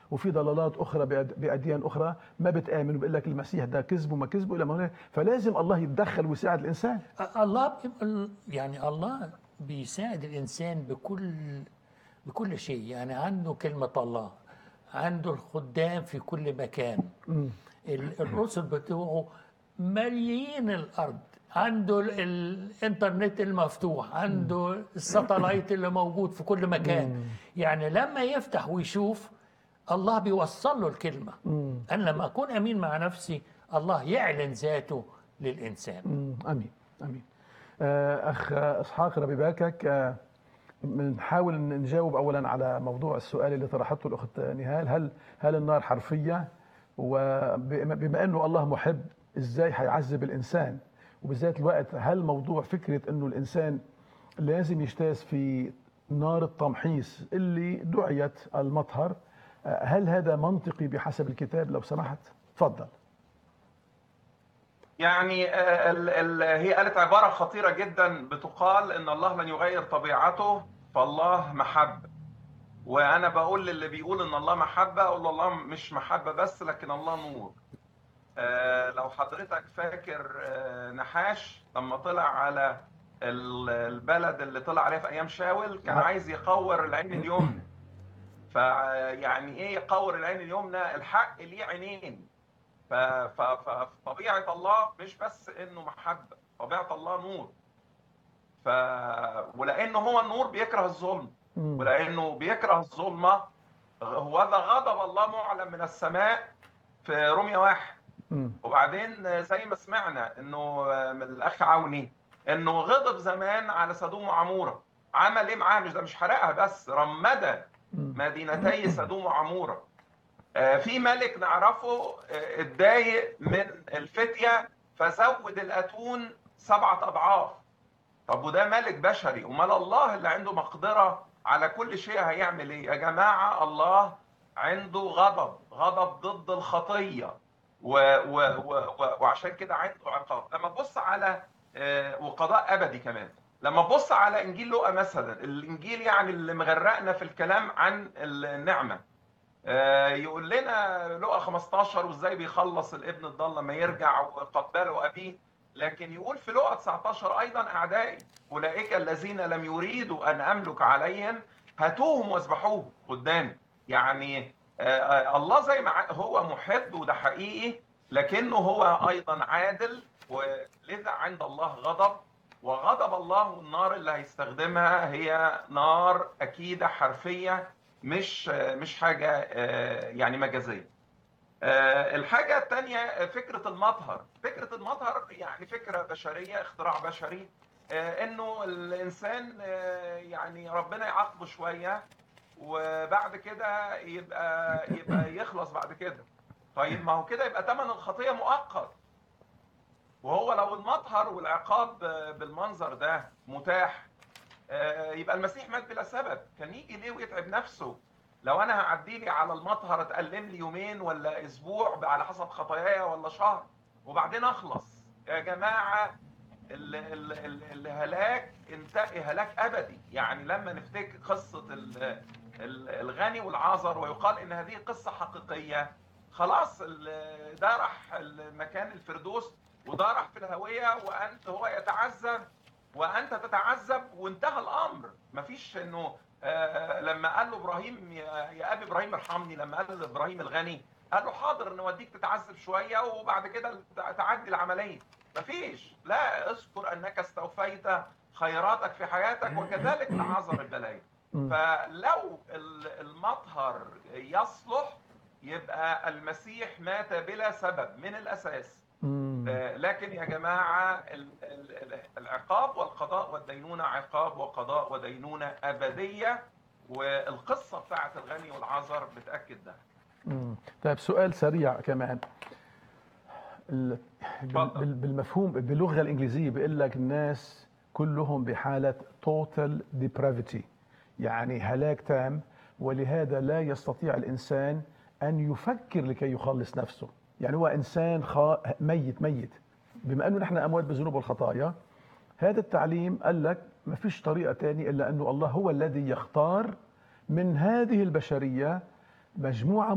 وفي ضلالات اخرى بأد- باديان اخرى ما بتامن وبيقول لك المسيح ده كذب وما كذب الى ما هنالك فلازم الله يتدخل ويساعد الانسان الله بي- يعني الله بيساعد الانسان بكل بكل شيء يعني عنده كلمه الله عنده الخدام في كل مكان ال- الرسل بتوعه ماليين الارض عنده ال- الانترنت المفتوح عنده الساتلايت اللي موجود في كل مكان يعني لما يفتح ويشوف الله بيوصل له الكلمه انا لما اكون امين مع نفسي الله يعلن ذاته للانسان مم. امين امين آه، اخ اسحاق ربي باكك آه، بنحاول ان نجاوب اولا على موضوع السؤال اللي طرحته الاخت نهال هل هل النار حرفيه وبما انه الله محب ازاي هيعذب الانسان وبذات الوقت هل موضوع فكره انه الانسان لازم يجتاز في نار التمحيص اللي دعيت المطهر آه، هل هذا منطقي بحسب الكتاب لو سمحت تفضل يعني آه، ال ال هي قالت عبارة خطيرة جدا بتقال إن الله لن يغير طبيعته فالله محبة وأنا بقول للي بيقول إن الله محبة أقول له الله مش محبة بس لكن الله نور آه، لو حضرتك فاكر آه، نحاش لما طلع على ال- البلد اللي طلع عليها في أيام شاول كان نعم. عايز يقور العين اليمنى فيعني إيه يقور العين اليمنى الحق ليه عينين ف- ف- ف- فطبيعة الله مش بس إنه محبة طبيعة الله نور ف ولأنه هو النور بيكره الظلم مم. ولأنه بيكره الظلمة هو ذا غضب الله معلن من السماء في رومية واحد مم. وبعدين زي ما سمعنا انه من الاخ عوني انه غضب زمان على سدوم وعموره عمل ايه معاها مش ده مش حرقها بس رمد مم. مدينتي سدوم وعموره آه، في ملك نعرفه آه، اتضايق من الفتيه فزود الاتون سبعه اضعاف طب وده ملك بشري امال الله اللي عنده مقدره على كل شيء هيعمل ايه يا جماعه الله عنده غضب غضب ضد الخطيه و و و و وعشان كده عنده عقاب لما تبص على آه، وقضاء ابدي كمان لما تبص على انجيل لوقا مثلا الانجيل يعني اللي مغرقنا في الكلام عن النعمه آه، يقول لنا لقى 15 وازاي بيخلص الابن الضال لما يرجع وقبله ابيه لكن يقول في لقى 19 ايضا اعدائي اولئك الذين لم يريدوا ان املك عليهم هاتوهم واذبحوهم قدامي يعني آه، آه، الله زي ما ع- هو محب وده حقيقي لكنه هو ايضا عادل ولذا عند الله غضب وغضب الله النار اللي هيستخدمها هي نار اكيده حرفيه مش مش حاجه آه، يعني مجازيه. آه، الحاجه الثانيه فكره المطهر، فكره المطهر يعني فكره بشريه اختراع بشري آه، انه الانسان آه، يعني ربنا يعاقبه شويه وبعد كده يبقى يبقى يخلص بعد كده. طيب ما هو كده يبقى ثمن الخطيه مؤقت. وهو لو المطهر والعقاب آه، بالمنظر ده متاح آه، يبقى المسيح مات بلا سبب كان يجي ليه ويتعب نفسه لو انا هعدي لي على المطهر اتألم لي يومين ولا اسبوع على حسب خطاياي ولا شهر وبعدين اخلص يا جماعه ال- ال- ال- الهلاك انتهى هلاك ابدي يعني لما نفتكر قصه ال- ال- الغني والعازر ويقال ان هذه قصه حقيقيه خلاص ال- ده راح المكان الفردوس وده راح في الهويه وانت هو يتعذب وانت تتعذب وانتهى الامر مفيش انه آه، لما قال له ابراهيم يا يا ابي ابراهيم ارحمني لما قال لابراهيم الغني قال له حاضر نوديك تتعذب شويه وبعد كده تعدي العمليه مفيش لا اذكر انك استوفيت خيراتك في حياتك وكذلك تعذر البلايا مم. فلو ال- المطهر يصلح يبقى المسيح مات بلا سبب من الاساس مم. آه، لكن يا جماعة ال- ال- ال- العقاب والقضاء والدينونة عقاب وقضاء ودينونة أبدية والقصة بتاعت الغني والعذر بتأكد ده مم. طيب سؤال سريع كمان ال- بال- اتفضل. بال- بالمفهوم باللغه الانجليزيه بيقول لك الناس كلهم بحاله total depravity يعني هلاك تام ولهذا لا يستطيع الانسان ان يفكر لكي يخلص نفسه يعني هو انسان خا... ميت ميت بما انه نحن اموات بالذنوب والخطايا هذا التعليم قال لك ما فيش طريقه تانية الا انه الله هو الذي يختار من هذه البشريه مجموعه